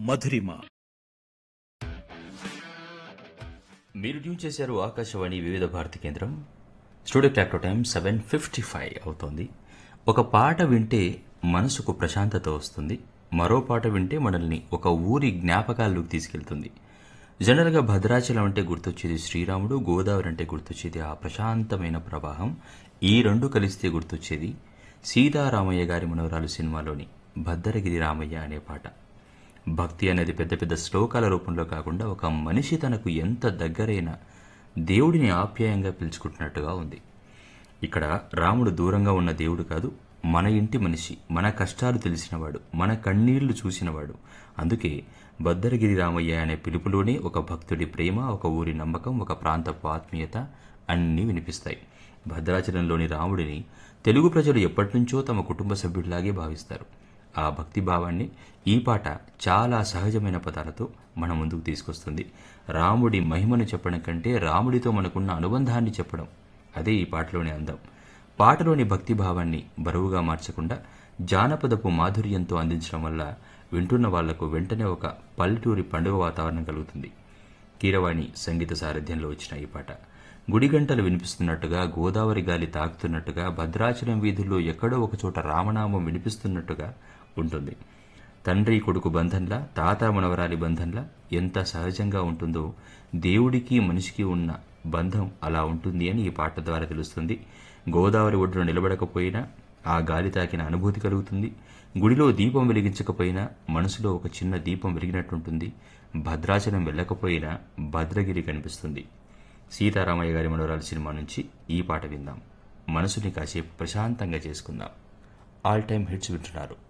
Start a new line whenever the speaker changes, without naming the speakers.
మధురిమ
మీరు ట్యూన్ చేశారు ఆకాశవాణి వివిధ భారతి కేంద్రం స్టూడియో క్లాక్టో టైం సెవెన్ ఫిఫ్టీ ఫైవ్ అవుతోంది ఒక పాట వింటే మనసుకు ప్రశాంతత వస్తుంది మరో పాట వింటే మనల్ని ఒక ఊరి జ్ఞాపకాల్లోకి తీసుకెళ్తుంది జనరల్గా భద్రాచలం అంటే గుర్తొచ్చేది శ్రీరాముడు గోదావరి అంటే గుర్తొచ్చేది ఆ ప్రశాంతమైన ప్రవాహం ఈ రెండు కలిస్తే గుర్తొచ్చేది సీతారామయ్య గారి మనవరాలు సినిమాలోని భద్రగిరి రామయ్య అనే పాట భక్తి అనేది పెద్ద పెద్ద శ్లోకాల రూపంలో కాకుండా ఒక మనిషి తనకు ఎంత దగ్గరైన దేవుడిని ఆప్యాయంగా పిలుచుకుంటున్నట్టుగా ఉంది ఇక్కడ రాముడు దూరంగా ఉన్న దేవుడు కాదు మన ఇంటి మనిషి మన కష్టాలు తెలిసినవాడు మన కన్నీళ్లు చూసినవాడు అందుకే భద్రగిరి రామయ్య అనే పిలుపులోనే ఒక భక్తుడి ప్రేమ ఒక ఊరి నమ్మకం ఒక ప్రాంతపు ఆత్మీయత అన్నీ వినిపిస్తాయి భద్రాచలంలోని రాముడిని తెలుగు ప్రజలు ఎప్పటినుంచో తమ కుటుంబ సభ్యుడిలాగే భావిస్తారు ఆ భక్తి భావాన్ని ఈ పాట చాలా సహజమైన పదాలతో మన ముందుకు తీసుకొస్తుంది రాముడి మహిమను చెప్పడం కంటే రాముడితో మనకున్న అనుబంధాన్ని చెప్పడం అదే ఈ పాటలోని అందం పాటలోని భక్తి భావాన్ని బరువుగా మార్చకుండా జానపదపు మాధుర్యంతో అందించడం వల్ల వింటున్న వాళ్లకు వెంటనే ఒక పల్లెటూరి పండుగ వాతావరణం కలుగుతుంది కీరవాణి సంగీత సారథ్యంలో వచ్చిన ఈ పాట గుడి గంటలు వినిపిస్తున్నట్టుగా గోదావరి గాలి తాకుతున్నట్టుగా భద్రాచలం వీధుల్లో ఎక్కడో ఒకచోట రామనామం వినిపిస్తున్నట్టుగా ఉంటుంది తండ్రి కొడుకు బంధంలా తాత మనవరాలి బంధంలా ఎంత సహజంగా ఉంటుందో దేవుడికి మనిషికి ఉన్న బంధం అలా ఉంటుంది అని ఈ పాట ద్వారా తెలుస్తుంది గోదావరి ఒడ్డున నిలబడకపోయినా ఆ గాలి తాకిన అనుభూతి కలుగుతుంది గుడిలో దీపం వెలిగించకపోయినా మనసులో ఒక చిన్న దీపం వెలిగినట్టుంటుంది భద్రాచలం వెళ్ళకపోయినా భద్రగిరి కనిపిస్తుంది సీతారామయ్య గారి మనోరాలు సినిమా నుంచి ఈ పాట విందాం మనసుని కాసేపు ప్రశాంతంగా చేసుకుందాం ఆల్ టైమ్ హిట్స్ వింటున్నారు